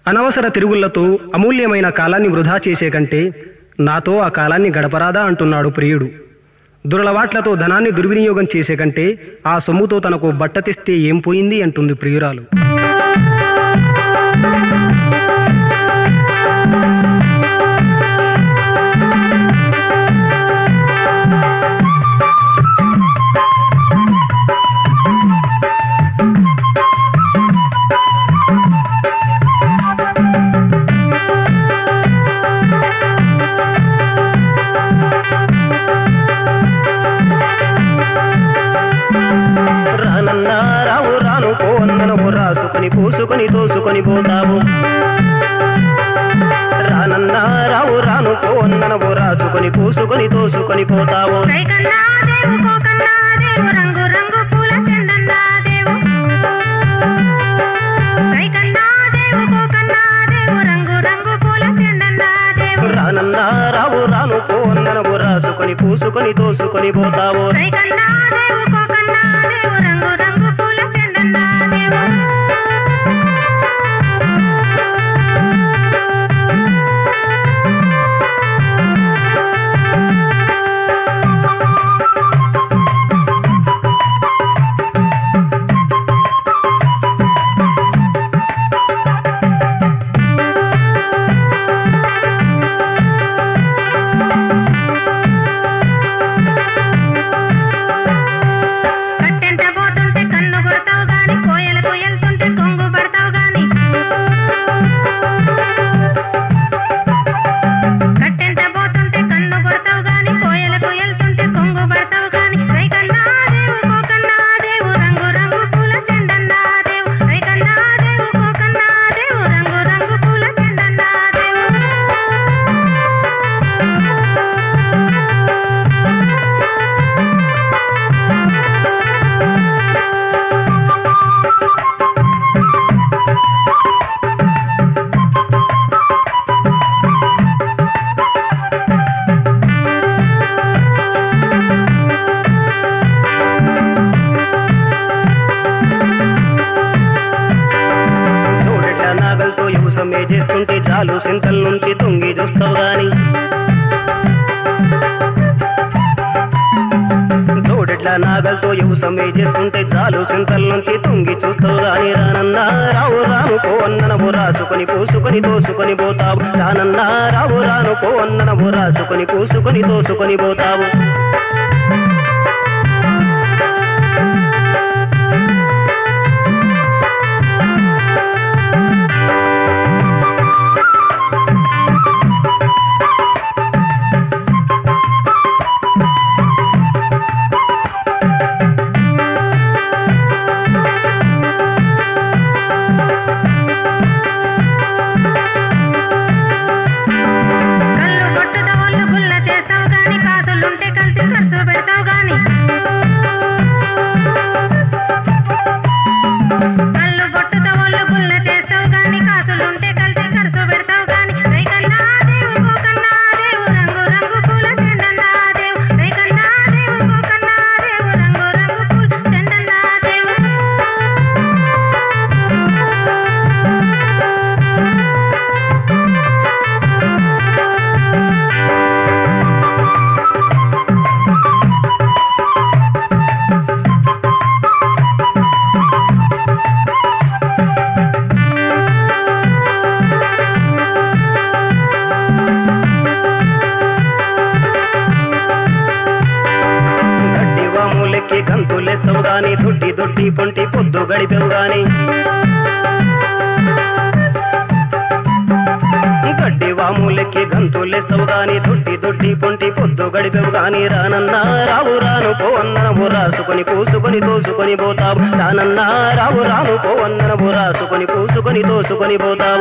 అనవసర తిరుగుళ్లతో అమూల్యమైన కాలాన్ని వృధా చేసే కంటే నాతో ఆ కాలాన్ని గడపరాదా అంటున్నాడు ప్రియుడు దురలవాట్లతో ధనాన్ని దుర్వినియోగం చేసే కంటే ఆ సొమ్ముతో తనకు బట్ట తెస్తే ఏం పోయింది అంటుంది ప్రియురాలు రానన్నా రావు రాను పోన్నను రాసుకొని పూసుకొని తోసుకొని పోతావు రానన్నా రావు రాను పోన్నను రాసుకొని పూసుకొని తోసుకొని పోతావు కైకన్నా దేవు కోకన్నా దేవు రంగు రంగు పూల చెండన్నా దేవు కైకన్నా దేవు కోకన్నా దేవు రంగు రంగు పూల చెండన్నా దేవు రానన్నా రావు రాను పోన్నను రాసుకొని పూసుకొని తోసుకొని పోతావు కైకన్నా దేవు కోకన్నా దేవు రంగు రంగు పూల చెండన్నా దేవు కట్టెంట పోతుంటే కన్ను కొడతావు గాని కోయలకు వెళ్తుంటే కొంగు పడతావు గాని కట్టెంట పోతుంటే కన్ను కొడతావు గాని కోయలకు వెళ్తుంటే కొంగు పడతావు గాని రైకన్నా దేవు కోకన్నా దేవు రంగు రంగు పూల చెండన్నా దేవు రైకన్నా దేవు కోకన్నా దేవు రంగు రంగు పూల చెండన్నా దేవు చూడట నాగలతో యువసమే చేస్తుంటే చాలు సింతల నుంచి తొంగి చూస్తావు గాని చూడట్ల నాగలతో యువసమే చేస్తుంటే చాలు సింతల నుంచి తొంగి చూస్తావు గాని రానన్నా రావు రాను పో అన్ననవు రాసుకొని పూసుకొని తోసుకొని పోతావు రానన్నా రావు రాను పో అన్ననవు రాసుకొని పూసుకొని తోసుకొని పోతావు కళ్ళు కొట్టుద ఒళ్ళు గుల్ల చేస్తావు గాని కాసులుంటే కల్తీ ఖర్చు పెడతావు గాని కళ్ళు కొట్టుద ఒళ్ళు గుల్ల చేస్తావు గాని కాసులుంటే కల్తీ ఖర్చు పెడతావు గాని రైకన్నా దేవు కోకన్నా దేవు రంగు రంగు పూల చెండన్నా దేవు రైకన్నా దేవు కోకన్నా దేవు రంగు రంగు పూల చెండన్నా దేవు గడ్డి వాములెక్కి గంతులేస్తావు గాని దొడ్డి దొడ్డి పొంటి పొద్దు గడిపావు గాని గడ్డి వాములెక్కి గంతులేస్తావు గాని దొడ్డి దొడ్డి పొంటి పొద్దు గడిపావు గాని రానన్నా రావు రాను పో అన్ననవు రాసుకొని పూసుకొని తోసుకొని పోతావు రానన్నా రావు రాను పో అన్ననవు రాసుకొని పూసుకొని తోసుకొని పోతావు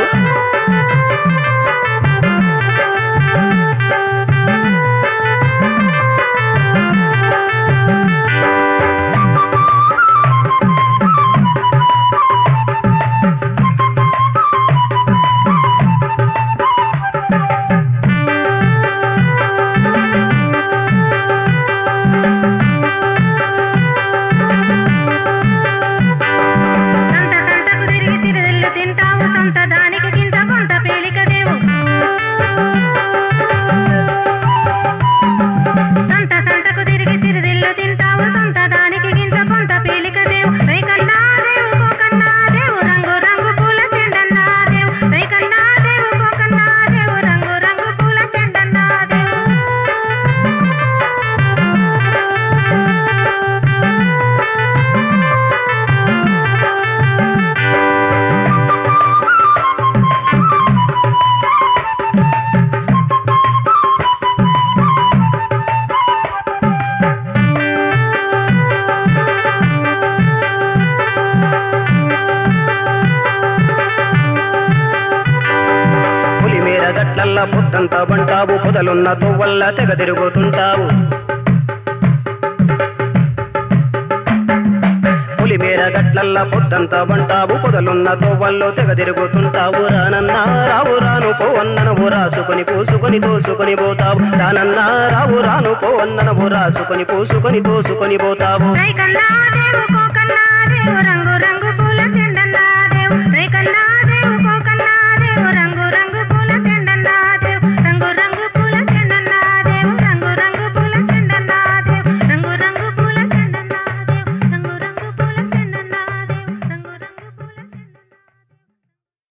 సంత సంతకు తిరిగి చిరుదిల్లు తింటావు సొంత దానికి గింత గట్లల్లా పొద్దంతా బంటావు పొదలున్న తొవ్వల్ల తెగ తిరుగుతుంటావు పులిమేర గట్లల్లా పొద్దంతా బంటావు పొదలున్న తొవ్వల్లో తెగ తిరుగుతుంటావు రానన్నా రావు రాను పోవన్ననవు రాసుకొని పూసుకొని తోసుకొని పోతావు రానన్నా రావు రాను పోవన్ననవు రాసుకొని పూసుకొని తోసుకొని పోతావు రైకన్నా దేవు కోకన్నా దేవు రంగు